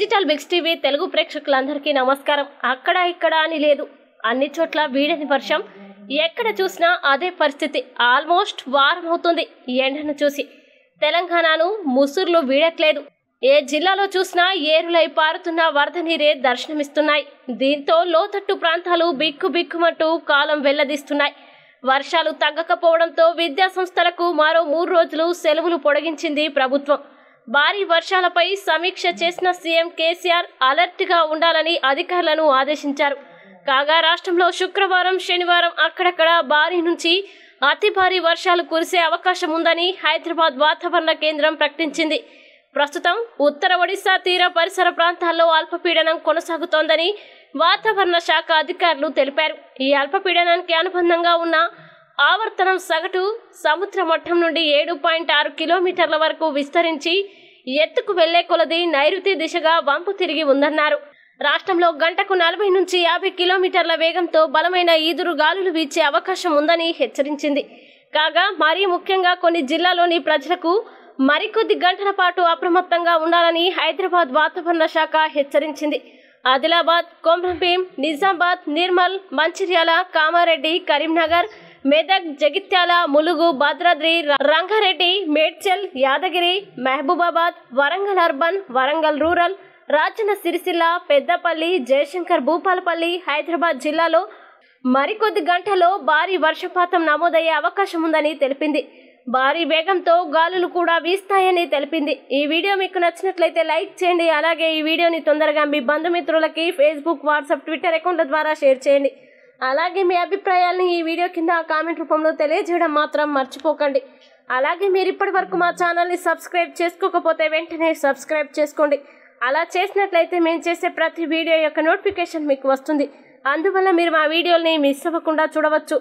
digital Biggs TV Telugu ప్రేక్షకులందరికీ నమస్కారం అక్కడ ఇక్కడ అని లేదు అన్ని చోట్ల వీడని వర్షం ఎక్కడ చూసినా అదే పరిస్థితి ఆల్మోస్ట్ వారం అవుతుంది ఈ ఎండను చూసి తెలంగాణను ముసుర్లు వీడట్లేదు ఏ జిల్లాలో చూసినా ఏరులై పారుతున్న వరద నీరే దర్శనమిస్తున్నాయి దీంతో లోతట్టు ప్రాంతాలు బిక్కు బిక్కుమంటూ కాలం వెల్లదీస్తున్నాయి వర్షాలు తగ్గకపోవడంతో విద్యా సంస్థలకు మరో మూడు రోజులు సెలవులు పొడిగించింది ప్రభుత్వం భారీ వర్షాలపై సమీక్ష చేసిన సీఎం కేసీఆర్ అలర్ట్గా ఉండాలని అధికారులను ఆదేశించారు కాగా రాష్ట్రంలో శుక్రవారం శనివారం అక్కడక్కడ భారీ నుంచి అతి భారీ వర్షాలు కురిసే అవకాశం ఉందని హైదరాబాద్ వాతావరణ కేంద్రం ప్రకటించింది ప్రస్తుతం ఉత్తర ఒడిశా తీర పరిసర ప్రాంతాల్లో అల్పపీడనం కొనసాగుతోందని వాతావరణ శాఖ అధికారులు తెలిపారు ఈ అల్పపీడనానికి అనుబంధంగా ఉన్న ఆవర్తనం సగటు సముద్ర మట్టం నుండి ఏడు పాయింట్ ఆరు కిలోమీటర్ల వరకు విస్తరించి ఎత్తుకు వెళ్లే కొలది నైరుతి దిశగా వంపు తిరిగి ఉందన్నారు రాష్ట్రంలో గంటకు నలభై నుంచి యాభై కిలోమీటర్ల వేగంతో బలమైన ఈదురు గాలులు వీచే అవకాశం ఉందని హెచ్చరించింది కాగా మరీ ముఖ్యంగా కొన్ని జిల్లాలోని ప్రజలకు మరికొద్ది గంటల పాటు అప్రమత్తంగా ఉండాలని హైదరాబాద్ వాతావరణ శాఖ హెచ్చరించింది ఆదిలాబాద్ కొమ్రంభీం నిజామాబాద్ నిర్మల్ మంచిర్యాల కామారెడ్డి కరీంనగర్ మెదక్ జగిత్యాల ములుగు భద్రాద్రి ర- రంగారెడ్డి మేడ్చల్ యాదగిరి మహబూబాబాద్ వరంగల్ అర్బన్ వరంగల్ రూరల్ రాజన్న సిరిసిల్ల పెద్దపల్లి జయశంకర్ భూపాలపల్లి హైదరాబాద్ జిల్లాలో మరికొద్ది గంటల్లో భారీ వర్షపాతం నమోదయ్యే అవకాశం ఉందని తెలిపింది భారీ వేగంతో గాలులు కూడా వీస్తాయని తెలిపింది ఈ వీడియో మీకు నచ్చినట్లయితే లైక్ చేయండి అలాగే ఈ వీడియోని తొందరగా మీ బంధుమిత్రులకి ఫేస్బుక్ వాట్సాప్ ట్విట్టర్ అకౌంట్ల ద్వారా షేర్ చేయండి అలాగే మీ అభిప్రాయాల్ని ఈ వీడియో కింద కామెంట్ రూపంలో తెలియజేయడం మాత్రం మర్చిపోకండి అలాగే మీరు ఇప్పటి వరకు మా ఛానల్ని సబ్స్క్రైబ్ చేసుకోకపోతే వెంటనే సబ్స్క్రైబ్ చేసుకోండి అలా చేసినట్లయితే మేము చేసే ప్రతి వీడియో యొక్క నోటిఫికేషన్ మీకు వస్తుంది అందువల్ల మీరు మా వీడియోని మిస్ అవ్వకుండా చూడవచ్చు